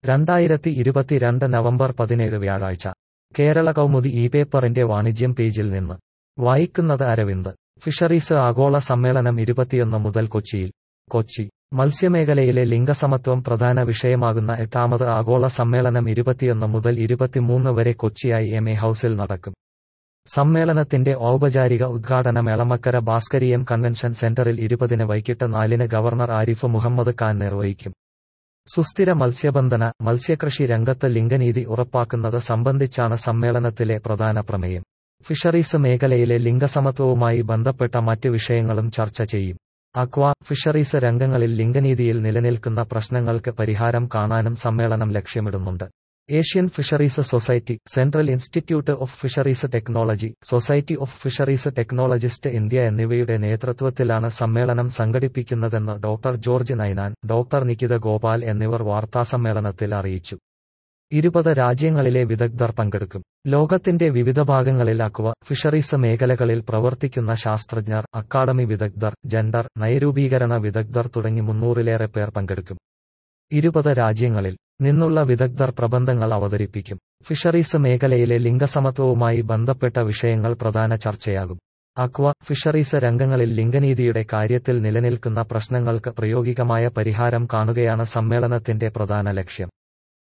രണ്ടായിരത്തി ഇരുപത്തിരണ്ട് നവംബർ പതിനേഴ് വ്യാഴാഴ്ച കേരള കൗമുദി ഈ പേപ്പറിന്റെ വാണിജ്യം പേജിൽ നിന്ന് വായിക്കുന്നത് അരവിന്ദ് ഫിഷറീസ് ആഗോള സമ്മേളനം ഇരുപത്തിയൊന്ന് മുതൽ കൊച്ചിയിൽ കൊച്ചി മത്സ്യമേഖലയിലെ ലിംഗസമത്വം പ്രധാന വിഷയമാകുന്ന എട്ടാമത് ആഗോള സമ്മേളനം ഇരുപത്തിയൊന്ന് മുതൽ ഇരുപത്തിമൂന്ന് വരെ കൊച്ചിയായി എം എ ഹൌസിൽ നടക്കും സമ്മേളനത്തിന്റെ ഔപചാരിക ഉദ്ഘാടനം എളമക്കര ഭാസ്കരീയം കൺവെൻഷൻ സെന്ററിൽ ഇരുപതിന് വൈകിട്ട് നാലിന് ഗവർണർ ആരിഫ് മുഹമ്മദ് ഖാൻ നിർവഹിക്കും സുസ്ഥിര മത്സ്യബന്ധന മത്സ്യകൃഷി രംഗത്ത് ലിംഗനീതി ഉറപ്പാക്കുന്നത് സംബന്ധിച്ചാണ് സമ്മേളനത്തിലെ പ്രധാന പ്രമേയം ഫിഷറീസ് മേഖലയിലെ ലിംഗസമത്വവുമായി ബന്ധപ്പെട്ട മറ്റ് വിഷയങ്ങളും ചർച്ച ചെയ്യും അക്വ ഫിഷറീസ് രംഗങ്ങളിൽ ലിംഗനീതിയിൽ നിലനിൽക്കുന്ന പ്രശ്നങ്ങൾക്ക് പരിഹാരം കാണാനും സമ്മേളനം ലക്ഷ്യമിടുന്നുണ്ട് Asian fisheries society central institute of fisheries technology society of fisheries technologist India എന്നിവയുടെ നേതൃത്വത്തിലാണ് സമ്മേളനം സംഘടിപ്പിക്കുന്നതെന്ന് ഡോക്ടർ ജോർജ് നൈനാൻ ഡോക്ടർ നികിത ഗോപാൽ എന്നിവർ വാർത്താസമ്മേളനത്തിൽ അറിയിച്ചു ഇരുപത് രാജ്യങ്ങളിലെ വിദഗ്ധർ പങ്കെടുക്കും ലോകത്തിന്റെ വിവിധ ഭാഗങ്ങളിൽ അക്വ ഫിഷറീസ് മേഖലകളിൽ പ്രവർത്തിക്കുന്ന ശാസ്ത്രജ്ഞർ അക്കാദമി വിദഗ്ധർ ജെൻഡർ നയരൂപീകരണ വിദഗ്ധർ തുടങ്ങി മുന്നൂറിലേറെ പേർ പങ്കെടുക്കും ഇരുപത് രാജ്യങ്ങളിൽ നിന്നുള്ള വിദഗ്ധർ പ്രബന്ധങ്ങൾ അവതരിപ്പിക്കും ഫിഷറീസ് മേഖലയിലെ ലിംഗസമത്വവുമായി ബന്ധപ്പെട്ട വിഷയങ്ങൾ പ്രധാന ചർച്ചയാകും അക്വ ഫിഷറീസ് രംഗങ്ങളിൽ ലിംഗനീതിയുടെ കാര്യത്തിൽ നിലനിൽക്കുന്ന പ്രശ്നങ്ങൾക്ക് പ്രായോഗികമായ പരിഹാരം കാണുകയാണ് സമ്മേളനത്തിന്റെ പ്രധാന ലക്ഷ്യം